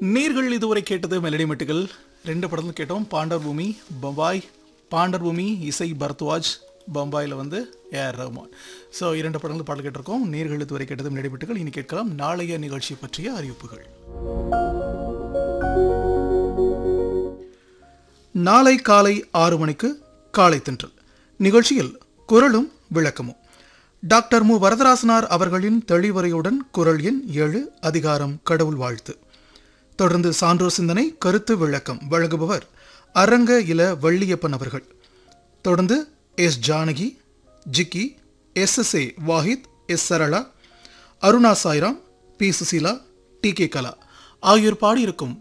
நீர்கள் இதுவரை கேட்டது மெலடி மெட்டுகள் ரெண்டு படத்துல கேட்டோம் பாண்டர் பூமி பம்பாய் பாண்டர் பூமி இசை பரத்வாஜ் பம்பாயில் வந்து ஏஆர் ரஹ்மான் ஸோ இரண்டு படங்கள் பாடல் கேட்டிருக்கோம் நீர்கள் இதுவரை கேட்டது மெலடி மெட்டுகள் இனி கேட்கலாம் நாளைய நிகழ்ச்சி பற்றிய அறிவிப்புகள் நாளை காலை ஆறு மணிக்கு காலை தென்றல் நிகழ்ச்சியில் குரலும் விளக்கமும் டாக்டர் மு வரதராசனார் அவர்களின் தெளிவுரையுடன் குரல் எண் ஏழு அதிகாரம் கடவுள் வாழ்த்து தொடர்ந்து சான்றோர் சிந்தனை கருத்து விளக்கம் வழங்குபவர் அரங்க இல வள்ளியப்பன் அவர்கள் தொடர்ந்து S Janaki Jikki S S A Wahid S Sarala Aruna Sairam P Susheela T K Kala ஆகியோர் பாடியிருக்கும்